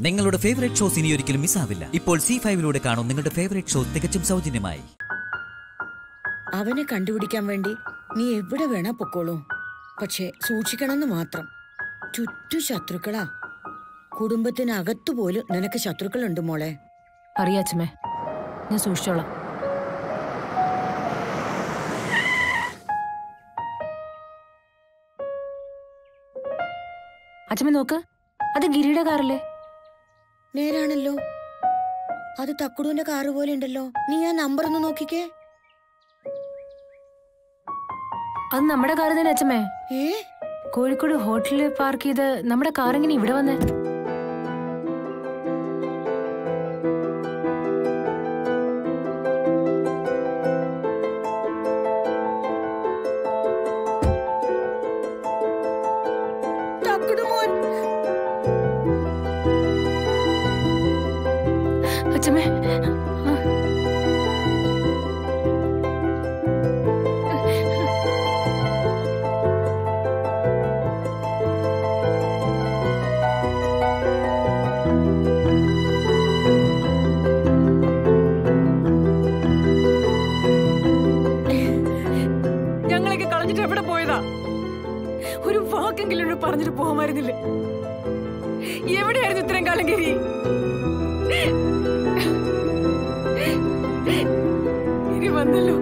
നിങ്ങളുടെ favourite shows ഇനി ഒരിക്കലും മിസ്സാവില്ല ഇപ്പോൾ സി ഫൈവിലൂടെ കാണും നിങ്ങളുടെ ഫേവറേറ്റ് ഷോ തികച്ചും സൗജന്യമായി അവനെ കണ്ടുപിടിക്കാൻ വേണ്ടി നീ എവിടെ വേണാ പൊക്കോളൂ പക്ഷെ സൂക്ഷിക്കണമെന്ന് മാത്രം ചുറ്റു ശത്രുക്കളാ കുടുംബത്തിനകത്തു പോലും നിനക്ക് ശത്രുക്കളുണ്ട് മോളെ അറിയാച്ചമ്മേ ഞാൻ സൂക്ഷിച്ചോളാം അച്ഛമ്മ നോക്ക് അത് ഗിരിയുടെ കാറല്ലേ നേരാണല്ലോ അത് തക്കുടുവിന്റെ കാറ് പോലെ ഉണ്ടല്ലോ നീ ആ നമ്പർ ഒന്ന് നോക്കിക്കേ അത് നമ്മുടെ കാറ് തന്നെ അച്ഛമ്മേ ഏ കോഴിക്കോട് ഹോട്ടലിൽ പാർക്ക് ചെയ്ത് നമ്മുടെ കാർ എങ്ങനെ ഇവിടെ വന്നേ തക്കുടു മോൻ അച്ഛമ്മേ ആ. ഞങ്ങളൊക്കെ കളഞ്ഞിട്ട് എവിടെ പോയതാ ഒരു വാക്കെങ്കിലും എന്നോട് പറഞ്ഞിട്ട് പോകാമായിരുന്നില്ലേ എവിടെയായിരുന്നു ഇത്രയും കാലം ഗിരി ഗിരി വന്നല്ലോ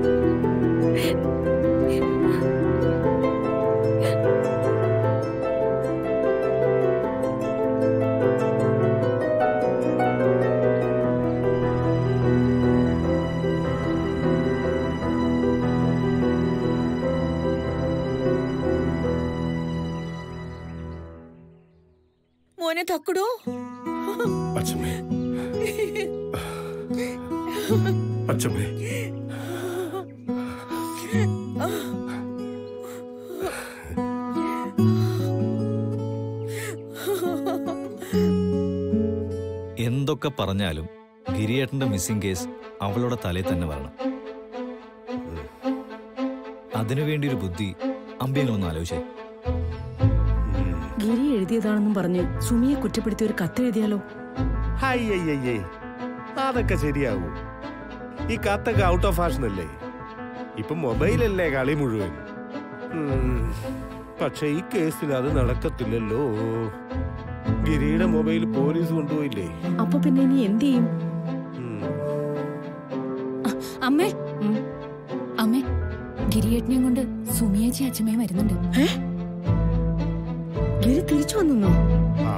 മോനെ തക്കുടു അച്ഛമ്മേ അച്ഛമ്മേ എന്തൊക്കെ പറഞ്ഞാലും ഗിരിയേട്ടന്റെ മിസ്സിംഗ് കേസ് അവളുടെ തലയിൽ തന്നെ വരണം അതിനുവേണ്ടി ഒരു ബുദ്ധി അമ്പിയങ്ങളൊന്ന് ആലോചിച്ചേ ഗിരി എഴുതിയതാണെന്നും പറഞ്ഞ് സുമിയെ കുറ്റപ്പെടുത്തി ഒരു കത്ത് എഴുതിയാലോ ഹയ്യയ്യേ അതൊക്കെ ശരിയാവൂ ഈ കത്തൊക്കെ ഔട്ട് ഓഫ് ഫാഷൻ അല്ലേ ഇപ്പൊ മൊബൈലല്ലേ കളി മുഴുവൻ ഉം, പക്ഷെ ഈ കേസിൽ അത് നടക്കത്തില്ലല്ലോ ഗിരിയുടെ മൊബൈൽ പോലീസ് കൊണ്ടുപോയില്ലേ അപ്പൊ പിന്നെ ഇനി എന്ത് ചെയ്യും ഉം. അമ്മേ അമ്മേ ഗിരിയേട്ടനെയും കൊണ്ട് സുമിയേച്ചി അച്ഛമ്മയും വരുന്നുണ്ട് ഏ? ഗിരി തിരിച്ചു വന്നോ ആ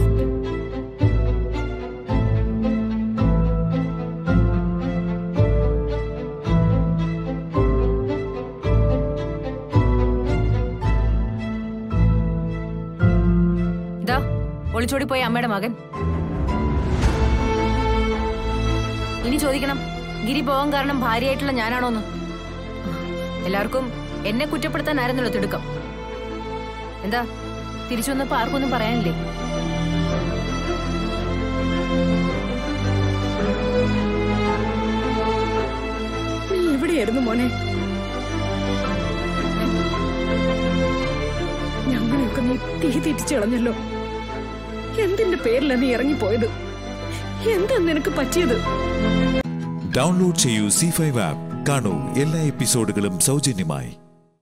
ഇതാ ഒളിച്ചോടി പോയ അമ്മയുടെ മകൻ ഇനി ചോദിക്കണം ഗിരി പോകാൻ കാരണം ഭാര്യയായിട്ടുള്ള ഞാനാണോന്ന് എല്ലാവർക്കും എന്നെ കുറ്റപ്പെടുത്താനായിരുന്നല്ലോ തിടുക്കം എന്താ തിരിച്ചു വന്നപ്പോ ആർക്കൊന്നും പറയാനില്ലേ നീ എവിടെയായിരുന്നു മോനെ ഞങ്ങളെയൊക്കെ നീ തീ തെറ്റിച്ച് കളഞ്ഞല്ലോ എന്തിന്റെ പേരിലാ നീ ഇറങ്ങിപ്പോയത് എന്താ നിനക്ക് പറ്റിയത് ഡൗൺലോഡ് ചെയ്യൂ സി ഫൈവ് ആപ്പ് കാണൂ എല്ലാ എപ്പിസോഡുകളും സൗജന്യമായി